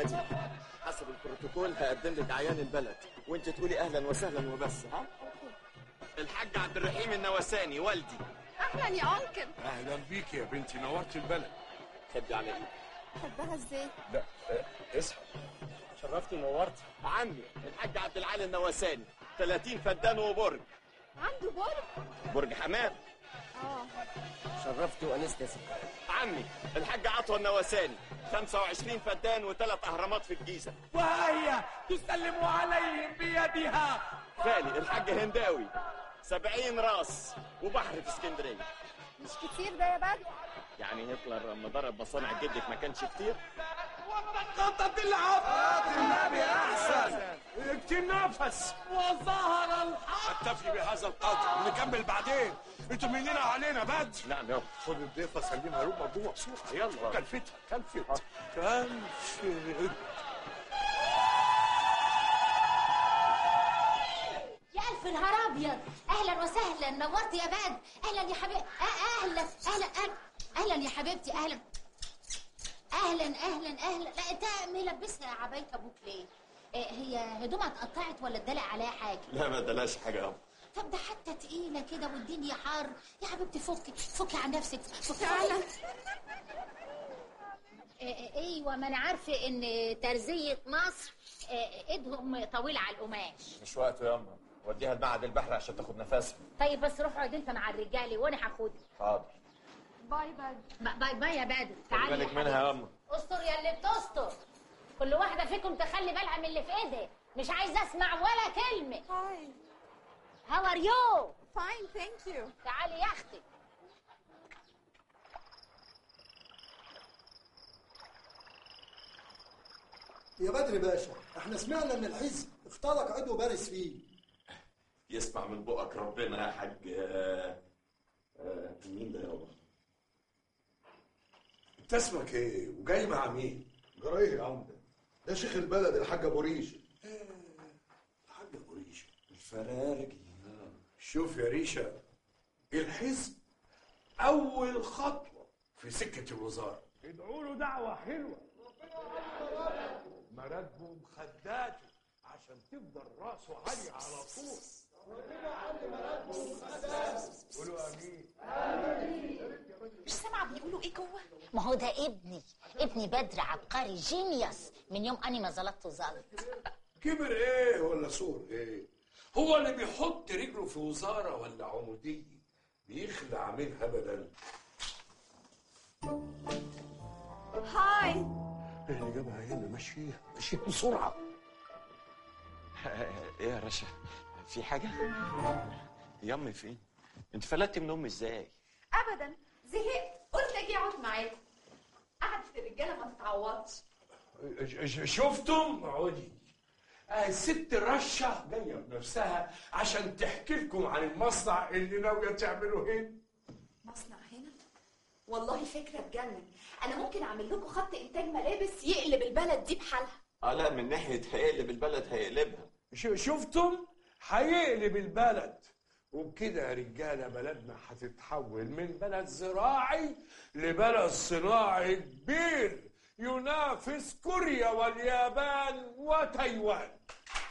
مدينة حسب البروتوكول هقدم لك عيان البلد وانت تقولي اهلا وسهلا وبس ها الحاج عبد الرحيم النواساني والدي اهلا يا انكل اهلا بيك يا بنتي نورت البلد خدي على ايدي حبها ازاي لا اه، اصحى شرفتي ونورتي عمي الحاج عبد العالي النواساني 30 فدان وبرج عنده برج برج حمام اه شرفتي وانست يا ستي عمي الحاج عطوة النواساني 25 فدان وثلاث اهرامات في الجيزه وهي تسلم عليهم بيدها خالي الحاج هنداوي 70 راس وبحر في اسكندريه مش كتير ده يا بدر يعني هتلر لما ضرب مصانع جدك ما كانش كتير قطت العفو النبي احسن اكتم نفس وظهر الحق اكتفي بهذا القدر نكمل بعدين انتوا مننا علينا بد نعم يابا خد الضيفه سلمها له مجموعه بسرعه يلا كلفتها كلفت كلفت يا ألف نهار أبيض أهلا وسهلا نورت يا باد أهلا يا حبيبي أهلا أهلا أهلا أهلا يا حبيبتي أهلا أهلا أهلا أهلا لا أنت ملبسها عباية أبوك ليه؟ آه، هي هدومها اتقطعت ولا اتدلق عليها حاجة؟ لا ما دلاش حاجه يابا طب ده حتى تقيلة كده والدنيا حر يا حبيبتي فكي فكي عن نفسك فكي فعلا آه، آه، ايوه ما انا عارفه ان ترزيه مصر آه، ايدهم طويله على القماش مش وقته ياما وديها المعهد البحر عشان تاخد نفسها طيب بس روح اقعد انت مع الرجاله وانا هاخدها حاضر باي باي ب- باي باي يا بدر خلي تعالي يا بالك منها حبيبتي. ياما استر يا اللي بتستر كل واحده فيكم تخلي بالها من اللي في ايدها مش عايزه اسمع ولا كلمه هاي هاو ار يو فاين ثانك يو تعالي يا اختي يا بدر باشا احنا سمعنا ان الحزب اخترق عضو بارز فيه يسمع من بقك ربنا يا حاج آه، آه، مين ده يابا انت اسمك ايه وجاي مع مين جرايه يا عمده ده شيخ البلد الحاج ابو ريش الحاج ابو ريشه الفرارجي شوف يا ريشه الحزب اول خطوه في سكه الوزاره ادعوا له دعوة حلوة مراتبه مخداته عشان تفضل راسه عالي على طول قولوا امين مش سامعه بيقولوا ايه جوه ما هو ده ابني ابني بدر عبقري جينيوس من يوم اني ما زلطت زلط كبر ايه ولا صور ايه هو اللي بيحط رجله في وزاره ولا عموديه بيخلع منها ابدا هاي ايه اللي جابها هنا مشيها مشيها بسرعه ايه يا رشا في حاجه يامي فين انت فلتت من امي ازاي ابدا زهقت قلت اجي اقعد معاكم قعدة الرجاله ما تتعوضش ش- ش- شفتم عودي آه، الست رشة جاية بنفسها عشان تحكي لكم عن المصنع اللي ناوية تعمله هنا مصنع هنا والله فكره تجنن انا ممكن اعمل لكم خط انتاج ملابس يقلب البلد دي بحالها اه لا من ناحيه هيقلب البلد هيقلبها ش- شفتم هيقلب البلد وبكده يا رجالة بلدنا هتتحول من بلد زراعي لبلد صناعي كبير ينافس كوريا واليابان وتايوان